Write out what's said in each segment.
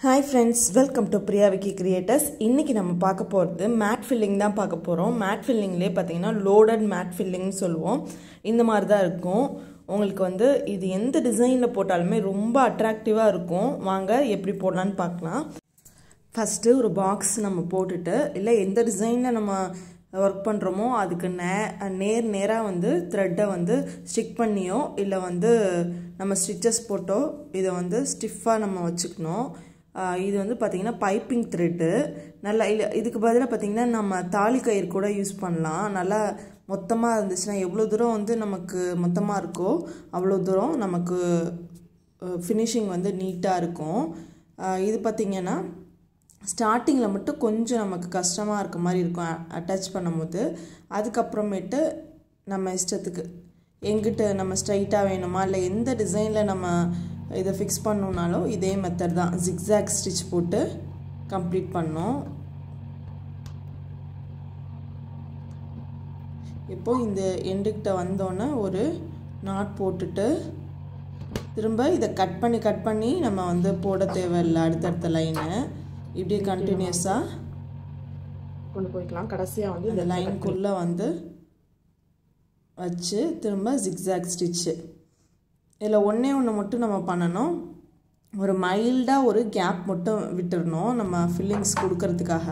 hi friends welcome to Priya Vicky creators இன்றைக்கி நம்ம பார்க்க போகிறது மேட் ஃபில்லிங் தான் பார்க்க போகிறோம் மேட் ஃபில்லிங்லேயே பார்த்தீங்கன்னா லோடட் மேட் ஃபில்லிங்னு சொல்லுவோம் இந்த மாதிரி தான் இருக்கும் உங்களுக்கு வந்து இது எந்த டிசைனில் போட்டாலுமே ரொம்ப அட்ராக்டிவாக இருக்கும் வாங்க எப்படி போடலான்னு பார்க்கலாம் ஃபஸ்ட்டு ஒரு பாக்ஸ் நம்ம போட்டுட்டு இல்லை எந்த டிசைனில் நம்ம ஒர்க் பண்ணுறோமோ அதுக்கு நே நேர் நேராக வந்து த்ரெட்டை வந்து ஸ்டிக் பண்ணியோ இல்லை வந்து நம்ம ஸ்டிச்சஸ் போட்டோ இதை வந்து ஸ்டிஃபாக நம்ம வச்சுக்கணும் இது வந்து பார்த்திங்கன்னா பைப்பிங் த்ரெட்டு நல்லா இல்லை இதுக்கு பதிலாக பார்த்திங்கன்னா நம்ம தாலி கயிறு கூட யூஸ் பண்ணலாம் நல்லா மொத்தமாக இருந்துச்சுன்னா எவ்வளோ தூரம் வந்து நமக்கு மொத்தமாக இருக்கோ அவ்வளோ தூரம் நமக்கு ஃபினிஷிங் வந்து நீட்டாக இருக்கும் இது பார்த்திங்கன்னா ஸ்டார்டிங்கில் மட்டும் கொஞ்சம் நமக்கு கஷ்டமாக இருக்க மாதிரி இருக்கும் அட்டாச் பண்ணும்போது அதுக்கப்புறமேட்டு நம்ம இஷ்டத்துக்கு எங்கிட்ட நம்ம ஸ்ட்ரைட்டாக வேணுமா இல்லை எந்த டிசைனில் நம்ம இதை ஃபிக்ஸ் பண்ணணுன்னாலும் இதே மெத்தட் தான் ஜிக்ஸாக் ஸ்டிச் போட்டு கம்ப்ளீட் பண்ணோம் இப்போது இந்த எண்டுக்கிட்ட வந்தோன்னே ஒரு நாட் போட்டுட்டு திரும்ப இதை கட் பண்ணி கட் பண்ணி நம்ம வந்து போட தேவையில்லை அடுத்தடுத்த லைனை இப்படி கண்டினியூஸாக கொண்டு போய்க்கலாம் கடைசியாக வந்து இந்த லைனுக்குள்ளே வந்து வச்சு திரும்ப ஜிக்ஸாக் ஸ்டிச்சு இதில் ஒன்றே ஒன்று மட்டும் நம்ம பண்ணணும் ஒரு மைல்டாக ஒரு கேப் மட்டும் விட்டுறணும் நம்ம ஃபில்லிங்ஸ் கொடுக்கறதுக்காக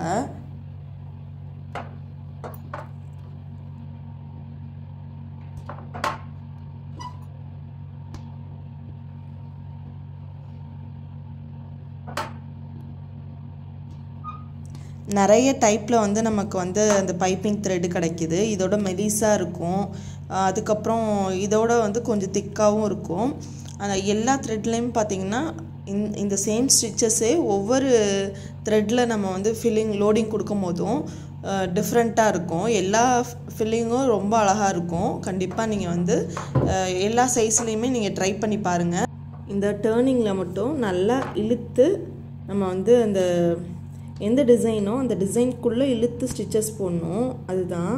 நிறைய டைப்பில் வந்து நமக்கு வந்து அந்த பைப்பிங் த்ரெட்டு கிடைக்கிது இதோட மெலிஸாக இருக்கும் அதுக்கப்புறம் இதோட வந்து கொஞ்சம் திக்காகவும் இருக்கும் அந்த எல்லா த்ரெட்லேயும் பார்த்திங்கன்னா இந் இந்த சேம் ஸ்டிச்சஸே ஒவ்வொரு த்ரெட்டில் நம்ம வந்து ஃபில்லிங் லோடிங் கொடுக்கும் போதும் டிஃப்ரெண்ட்டாக இருக்கும் எல்லா ஃபில்லிங்கும் ரொம்ப அழகாக இருக்கும் கண்டிப்பாக நீங்கள் வந்து எல்லா சைஸ்லேயுமே நீங்கள் ட்ரை பண்ணி பாருங்கள் இந்த டேர்னிங்கில் மட்டும் நல்லா இழுத்து நம்ம வந்து அந்த எந்த டிசைனோ அந்த டிசைனுக்குள்ளே இழுத்து ஸ்டிச்சஸ் போடணும் அதுதான்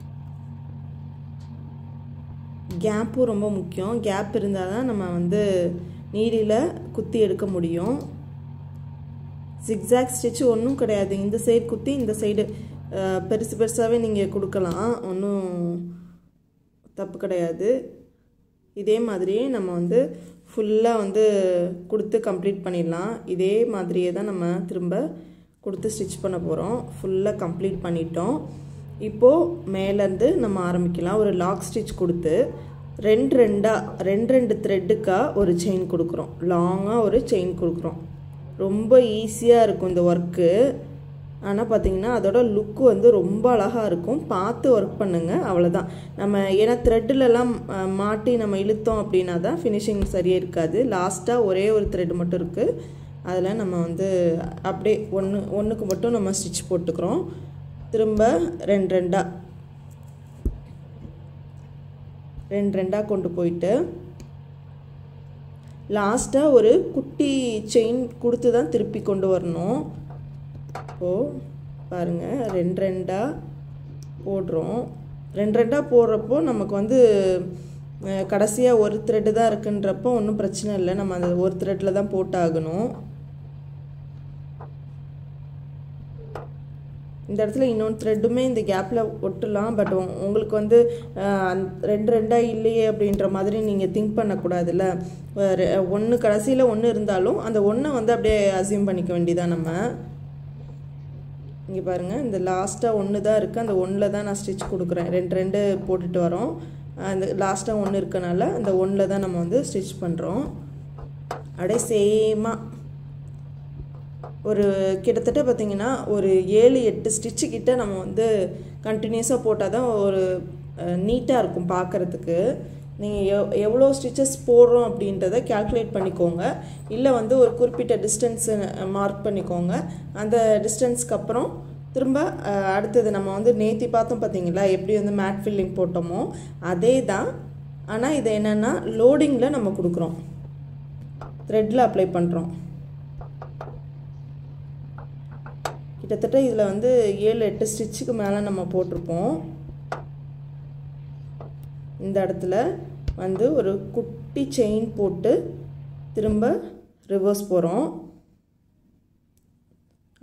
கேப்பும் ரொம்ப முக்கியம் கேப் இருந்தால் தான் நம்ம வந்து நீடியில் குத்தி எடுக்க முடியும் ஜிக்ஸாக் ஸ்டிச் ஒன்றும் கிடையாது இந்த சைடு குத்தி இந்த சைடு பெருசு பெருசாகவே நீங்கள் கொடுக்கலாம் ஒன்றும் தப்பு கிடையாது இதே மாதிரியே நம்ம வந்து ஃபுல்லாக வந்து கொடுத்து கம்ப்ளீட் பண்ணிடலாம் இதே மாதிரியே தான் நம்ம திரும்ப கொடுத்து ஸ்டிச் பண்ண போகிறோம் ஃபுல்லாக கம்ப்ளீட் பண்ணிட்டோம் இப்போது மேலேருந்து நம்ம ஆரம்பிக்கலாம் ஒரு லாக் ஸ்டிச் கொடுத்து ரெண்டு ரெண்டாக ரெண்டு ரெண்டு த்ரெட்டுக்காக ஒரு செயின் கொடுக்குறோம் லாங்காக ஒரு செயின் கொடுக்குறோம் ரொம்ப ஈஸியாக இருக்கும் இந்த ஒர்க்கு ஆனால் பார்த்தீங்கன்னா அதோட லுக்கு வந்து ரொம்ப அழகாக இருக்கும் பார்த்து ஒர்க் பண்ணுங்கள் அவ்வளோதான் நம்ம ஏன்னா த்ரெட்டிலலாம் மாட்டி நம்ம இழுத்தோம் அப்படின்னா தான் ஃபினிஷிங் சரியாக இருக்காது லாஸ்ட்டாக ஒரே ஒரு த்ரெட் மட்டும் இருக்குது அதில் நம்ம வந்து அப்படியே ஒன்று ஒன்றுக்கு மட்டும் நம்ம ஸ்டிச் போட்டுக்கிறோம் திரும்ப ரெண்டு ரெண்டாக ரெண்டு ரெண்டாக கொண்டு போயிட்டு லாஸ்ட்டாக ஒரு குட்டி செயின் கொடுத்து தான் திருப்பி கொண்டு வரணும் இப்போது பாருங்கள் ரெண்டு ரெண்டாக போடுறோம் ரெண்டு ரெண்டாக போடுறப்போ நமக்கு வந்து கடைசியாக ஒரு த்ரெட்டு தான் இருக்குன்றப்போ ஒன்றும் பிரச்சனை இல்லை நம்ம அந்த ஒரு த்ரெட்டில் தான் போட்டாகணும் இந்த இடத்துல இன்னொன்று த்ரெட்டுமே இந்த கேப்பில் ஒட்டலாம் பட் உங்களுக்கு வந்து ரெண்டு ரெண்டாக இல்லையே அப்படின்ற மாதிரி நீங்கள் திங்க் பண்ணக்கூடாதுல்ல ஒன்று கடைசியில் ஒன்று இருந்தாலும் அந்த ஒன்றை வந்து அப்படியே அசியூம் பண்ணிக்க வேண்டியதான் நம்ம இங்கே பாருங்கள் இந்த லாஸ்ட்டாக ஒன்று தான் இருக்குது அந்த ஒன்றில் தான் நான் ஸ்டிச் கொடுக்குறேன் ரெண்டு ரெண்டு போட்டுட்டு வரோம் அந்த லாஸ்ட்டாக ஒன்று இருக்கனால அந்த ஒன்றில் தான் நம்ம வந்து ஸ்டிச் பண்ணுறோம் அப்படியே சேமாக ஒரு கிட்டத்தட்ட பார்த்திங்கன்னா ஒரு ஏழு எட்டு ஸ்டிச்சு கிட்ட நம்ம வந்து கண்டினியூஸாக போட்டால் தான் ஒரு நீட்டாக இருக்கும் பார்க்குறதுக்கு நீங்கள் எவ் எவ்வளோ ஸ்டிச்சஸ் போடுறோம் அப்படின்றத கேல்குலேட் பண்ணிக்கோங்க இல்லை வந்து ஒரு குறிப்பிட்ட டிஸ்டன்ஸு மார்க் பண்ணிக்கோங்க அந்த டிஸ்டன்ஸ்க்கு அப்புறம் திரும்ப அடுத்தது நம்ம வந்து நேத்தி பார்த்தோம் பார்த்தீங்களா எப்படி வந்து மேட் ஃபில்லிங் போட்டோமோ அதே தான் ஆனால் இது என்னென்னா லோடிங்கில் நம்ம கொடுக்குறோம் த்ரெட்டில் அப்ளை பண்ணுறோம் கிட்டத்தட்ட இதில் வந்து ஏழு எட்டு ஸ்டிச்சுக்கு மேலே நம்ம போட்டிருப்போம் இந்த இடத்துல வந்து ஒரு குட்டி செயின் போட்டு திரும்ப ரிவர்ஸ் போகிறோம்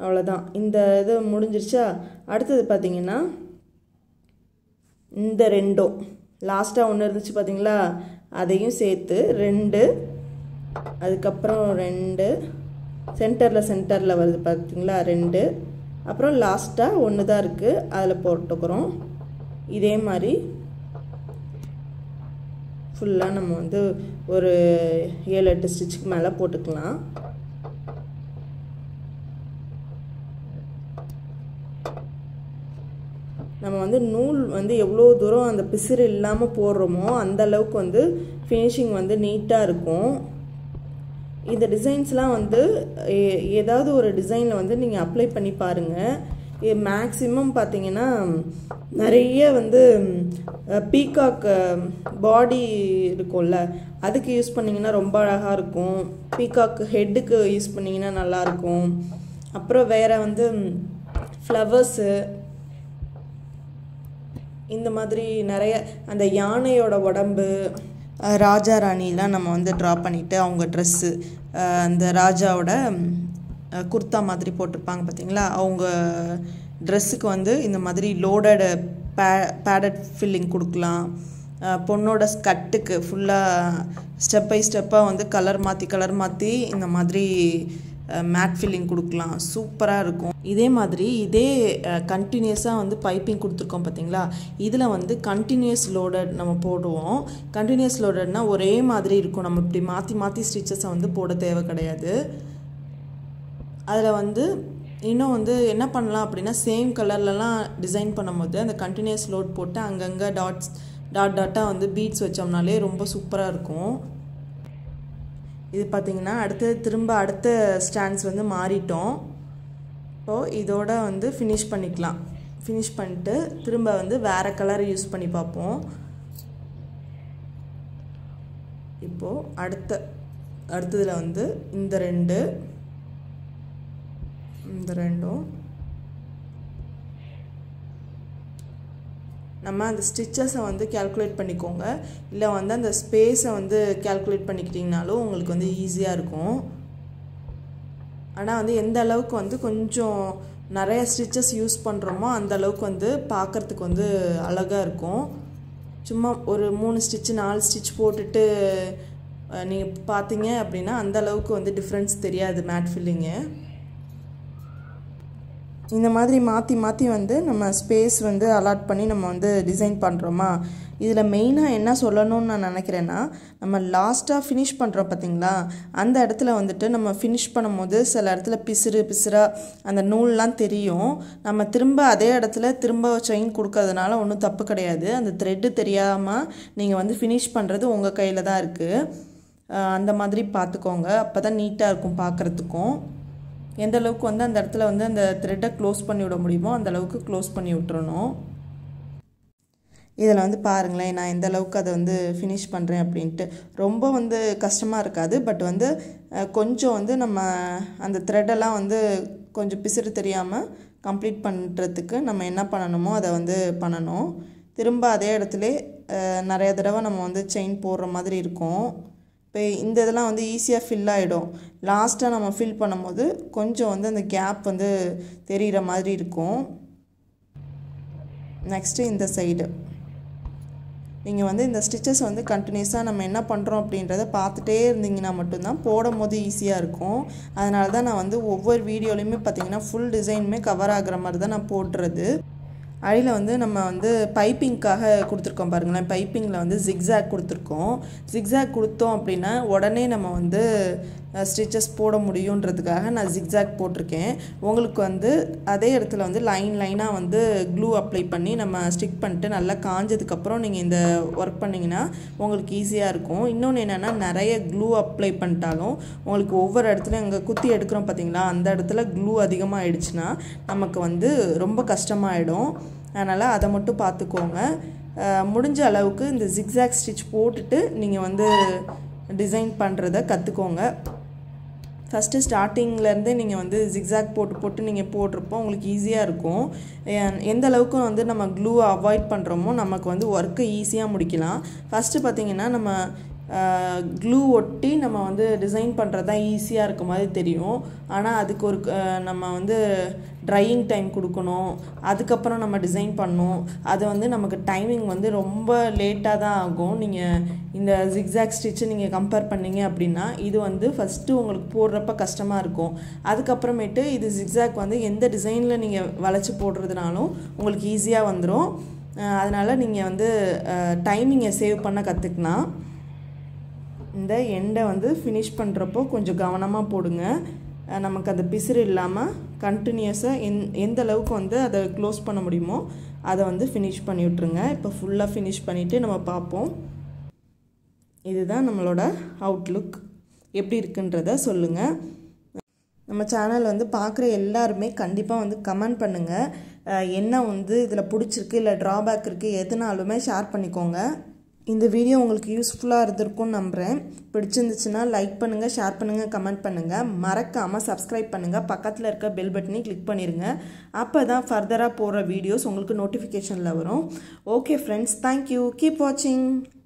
அவ்வளோதான் இந்த இது முடிஞ்சிருச்சா அடுத்தது பார்த்தீங்கன்னா இந்த ரெண்டும் லாஸ்ட்டாக ஒன்று இருந்துச்சு பார்த்தீங்களா அதையும் சேர்த்து ரெண்டு அதுக்கப்புறம் ரெண்டு சென்டரில் சென்டரில் வருது பார்த்தீங்களா ரெண்டு அப்புறம் லாஸ்ட்டாக ஒன்று தான் இருக்குது அதில் போட்டுக்கிறோம் இதே மாதிரி ஃபுல்லாக நம்ம வந்து ஒரு ஏழு எட்டு ஸ்டிச்சுக்கு மேலே போட்டுக்கலாம் நம்ம வந்து நூல் வந்து எவ்வளோ தூரம் அந்த பிசிறு இல்லாமல் போடுறோமோ அந்த அளவுக்கு வந்து ஃபினிஷிங் வந்து நீட்டாக இருக்கும் இந்த டிசைன்ஸ்லாம் வந்து ஏ- ஏதாவது ஒரு டிசைனில் வந்து நீங்கள் அப்ளை பண்ணி பாருங்கள் இது மேக்ஸிமம் பார்த்தீங்கன்னா நிறைய வந்து பீகாக் பாடி இருக்கும்ல அதுக்கு யூஸ் பண்ணிங்கன்னா ரொம்ப அழகாக இருக்கும் பீகாக் ஹெட்டுக்கு யூஸ் பண்ணிங்கன்னா நல்லாயிருக்கும் அப்புறம் வேறு வந்து ஃப்ளவர்ஸு இந்த மாதிரி நிறைய அந்த யானையோட உடம்பு அஹ், ராஜா ராணிலாம் நம்ம வந்து ட்ரா பண்ணிவிட்டு அவங்க ட்ரெஸ்ஸு அந்த ராஜாவோட அஹ், குர்தா மாதிரி போட்டிருப்பாங்க பார்த்தீங்களா அவங்க ட்ரெஸ்ஸுக்கு வந்து இந்த மாதிரி லோடட் பே பேடட் ஃபில்லிங் கொடுக்கலாம் அஹ், பொண்ணோட ஸ்கட்டுக்கு ஃபுல்லாக ஸ்டெப் பை ஸ்டெப்பாக வந்து கலர் மாற்றி கலர் மாற்றி இந்த மாதிரி மேட் ஃபில்லிங் கொடுக்கலாம் சூப்பராக இருக்கும் இதே மாதிரி இதே கண்டினியூஸாக வந்து பைப்பிங் கொடுத்துருக்கோம் பார்த்தீங்களா இதில் வந்து கண்டினியூஸ் லோடட் நம்ம போடுவோம் கண்டினியூஸ் லோடட்னா ஒரே மாதிரி இருக்கும் நம்ம இப்படி மாற்றி மாற்றி ஸ்டிச்சஸை வந்து போட தேவை கிடையாது அதில் வந்து இன்னும் வந்து என்ன பண்ணலாம் அப்படின்னா சேம் கலர்லலாம் டிசைன் பண்ணும்போது அந்த கண்டினியூஸ் லோட் போட்டு அங்கங்கே டாட்ஸ் டாட் டாட்டாக வந்து பீட்ஸ் வச்சோம்னாலே ரொம்ப சூப்பராக இருக்கும் இது பார்த்தீங்கன்னா அடுத்து திரும்ப அடுத்த ஸ்டாண்ட்ஸ் வந்து மாறிட்டோம் இப்போது இதோட வந்து ஃபினிஷ் பண்ணிக்கலாம் ஃபினிஷ் பண்ணிட்டு திரும்ப வந்து வேறு கலர் யூஸ் பண்ணி பார்ப்போம் இப்போது அடுத்த அடுத்ததில் வந்து இந்த ரெண்டு இந்த ரெண்டும் நம்ம அந்த ஸ்டிச்சஸை வந்து கேல்குலேட் பண்ணிக்கோங்க இல்லை வந்து அந்த ஸ்பேஸை வந்து கேல்குலேட் பண்ணிக்கிட்டிங்கனாலும் உங்களுக்கு வந்து ஈஸியாக இருக்கும் ஆனால் வந்து எந்த அளவுக்கு வந்து கொஞ்சம் நிறைய ஸ்டிச்சஸ் யூஸ் பண்ணுறோமோ அந்த அளவுக்கு வந்து பார்க்குறதுக்கு வந்து அழகாக இருக்கும் சும்மா ஒரு மூணு ஸ்டிச்சு நாலு ஸ்டிச் போட்டுட்டு நீங்கள் பார்த்தீங்க அப்படின்னா அந்த அளவுக்கு வந்து டிஃப்ரென்ஸ் தெரியாது மேட் ஃபில்லிங்கு இந்த மாதிரி மாற்றி மாற்றி வந்து நம்ம ஸ்பேஸ் வந்து அலாட் பண்ணி நம்ம வந்து டிசைன் பண்ணுறோமா இதில் மெயினாக என்ன சொல்லணும்னு நான் நினைக்கிறேன்னா நம்ம லாஸ்ட்டாக ஃபினிஷ் பண்ணுறோம் பார்த்தீங்களா அந்த இடத்துல வந்துட்டு நம்ம ஃபினிஷ் பண்ணும்போது சில இடத்துல பிசுறு பிசுறாக அந்த நூல்லாம் தெரியும் நம்ம திரும்ப அதே இடத்துல திரும்ப செயின் கொடுக்கறதுனால ஒன்றும் தப்பு கிடையாது அந்த த்ரெட்டு தெரியாமல் நீங்கள் வந்து ஃபினிஷ் பண்ணுறது உங்கள் கையில் தான் இருக்குது அந்த மாதிரி பார்த்துக்கோங்க அப்போ தான் நீட்டாக இருக்கும் பார்க்குறதுக்கும் எந்த அளவுக்கு வந்து அந்த இடத்துல வந்து அந்த த்ரெட்டை க்ளோஸ் பண்ணி விட முடியுமோ அந்த அளவுக்கு க்ளோஸ் பண்ணி விட்டுறணும் இதில் வந்து பாருங்களேன் நான் எந்த அளவுக்கு அதை வந்து ஃபினிஷ் பண்ணுறேன் அப்படின்ட்டு ரொம்ப வந்து கஷ்டமாக இருக்காது பட் வந்து அஹ், கொஞ்சம் வந்து நம்ம அந்த த்ரெட்டெல்லாம் வந்து கொஞ்சம் பிசுறு தெரியாமல் கம்ப்ளீட் பண்ணுறதுக்கு நம்ம என்ன பண்ணணுமோ அதை வந்து பண்ணணும் திரும்ப அதே இடத்துல அஹ், நிறைய தடவை நம்ம வந்து செயின் போடுற மாதிரி இருக்கும் இப்போ இந்த இதெல்லாம் வந்து ஈஸியாக ஃபில் ஆகிடும் லாஸ்ட்டாக நம்ம ஃபில் பண்ணும்போது கொஞ்சம் வந்து அந்த கேப் வந்து தெரிகிற மாதிரி இருக்கும் நெக்ஸ்ட்டு இந்த சைடு நீங்கள் வந்து இந்த ஸ்டிச்சஸ் வந்து கண்டினியூஸாக நம்ம என்ன பண்ணுறோம் அப்படின்றத பார்த்துட்டே இருந்தீங்கன்னா மட்டும்தான் போடும் போது ஈஸியாக இருக்கும் அதனால தான் நான் வந்து ஒவ்வொரு வீடியோலையுமே பார்த்தீங்கன்னா ஃபுல் டிசைனுமே கவர் ஆகுற மாதிரி தான் நான் போடுறது அடியில் வந்து நம்ம வந்து பைப்பிங்க்காக கொடுத்துருக்கோம் பாருங்களேன் பைப்பிங்கில் வந்து ஜிக்ஸாக் கொடுத்துருக்கோம் ஜிக்ஸாக் கொடுத்தோம் அப்படின்னா உடனே நம்ம வந்து ஸ்டிச்சஸ் போட முடியுன்றதுக்காக நான் ஜிக்ஸாக் போட்டிருக்கேன் உங்களுக்கு வந்து அதே இடத்துல வந்து லைன் லைனாக வந்து க்ளூ அப்ளை பண்ணி நம்ம ஸ்டிக் பண்ணிட்டு நல்லா காஞ்சதுக்கப்புறம் நீங்கள் இந்த ஒர்க் பண்ணிங்கன்னா உங்களுக்கு ஈஸியாக இருக்கும் இன்னொன்று என்னென்னா நிறைய க்ளூ அப்ளை பண்ணிட்டாலும் உங்களுக்கு ஒவ்வொரு இடத்துலையும் இங்கே குத்தி எடுக்கிறோம் பார்த்தீங்களா அந்த இடத்துல க்ளூ அதிகமாக ஆயிடுச்சுன்னா நமக்கு வந்து ரொம்ப கஷ்டமாயிடும் அதனால் அதை மட்டும் பார்த்துக்கோங்க அஹ் முடிஞ்ச அளவுக்கு இந்த ஜிக்ஸாக் ஸ்டிச் போட்டுட்டு நீங்கள் வந்து டிசைன் பண்ணுறத கற்றுக்கோங்க ஃபஸ்ட்டு ஸ்டார்டிங்லேருந்தே நீங்கள் வந்து ஜிக்ஸாக் போட்டு போட்டு நீங்கள் போடுறப்போ உங்களுக்கு ஈஸியாக இருக்கும் எ- எந்த அளவுக்கு வந்து நம்ம க்ளூவை அவாய்ட் பண்ணுறோமோ நமக்கு வந்து ஒர்க்கை ஈஸியாக முடிக்கலாம் ஃபஸ்ட்டு பார்த்தீங்கன்னா நம்ம க்ளூ ஒட்டி நம்ம வந்து டிசைன் பண்ணுறது தான் ஈஸியாக இருக்க மாதிரி தெரியும் ஆனால் அதுக்கு ஒரு அஹ், நம்ம வந்து ட்ரையிங் டைம் கொடுக்கணும் அதுக்கப்புறம் நம்ம டிசைன் பண்ணணும் அது வந்து நமக்கு டைமிங் வந்து ரொம்ப லேட்டாக தான் ஆகும் நீங்கள் இந்த ஜிக்ஸாக் ஸ்டிச்சு நீங்கள் கம்பேர் பண்ணீங்க அப்படின்னா இது வந்து ஃபஸ்ட்டு உங்களுக்கு போடுறப்ப கஷ்டமாக இருக்கும் அதுக்கப்புறமேட்டு இது ஜிக்ஸாக் வந்து எந்த டிசைனில் நீங்கள் வளைச்சி போடுறதுனாலும் உங்களுக்கு ஈஸியாக வந்துடும் அதனால் நீங்கள் வந்து டைமிங்கை சேவ் பண்ண கற்றுக்கலாம் இந்த எண்டை வந்து ஃபினிஷ் பண்ணுறப்போ கொஞ்சம் கவனமாக போடுங்க அஹ் நமக்கு அந்த பிசிறு இல்லாமல் கண்டினியூஸாக எந் எந்த அளவுக்கு வந்து அதை க்ளோஸ் பண்ண முடியுமோ அதை வந்து ஃபினிஷ் பண்ணி விட்ருங்க இப்போ ஃபுல்லாக ஃபினிஷ் பண்ணிவிட்டு நம்ம பார்ப்போம் இதுதான் நம்மளோட அவுட்லுக் எப்படி இருக்குன்றத சொல்லுங்கள் நம்ம சேனல் வந்து பார்க்குற எல்லாருமே கண்டிப்பாக வந்து கமெண்ட் பண்ணுங்கள் அஹ் என்ன வந்து இதில் பிடிச்சிருக்கு இல்லை ட்ராபேக் இருக்குது எதுனாலுமே ஷேர் பண்ணிக்கோங்க இந்த வீடியோ உங்களுக்கு யூஸ்ஃபுல்லாக இருந்திருக்கும்னு நம்புகிறேன் பிடிச்சிருந்துச்சுன்னா லைக் பண்ணுங்கள் ஷேர் பண்ணுங்கள் கமெண்ட் பண்ணுங்கள் மறக்காமல் சப்ஸ்கிரைப் பண்ணுங்கள் பக்கத்தில் இருக்க பெல் பட்டனையும் கிளிக் பண்ணிடுங்க அப்போ தான் ஃபர்தராக போடுற வீடியோஸ் உங்களுக்கு நோட்டிஃபிகேஷனில் வரும் ஓகே ஃப்ரெண்ட்ஸ் தேங்க்யூ கீப் வாட்சிங்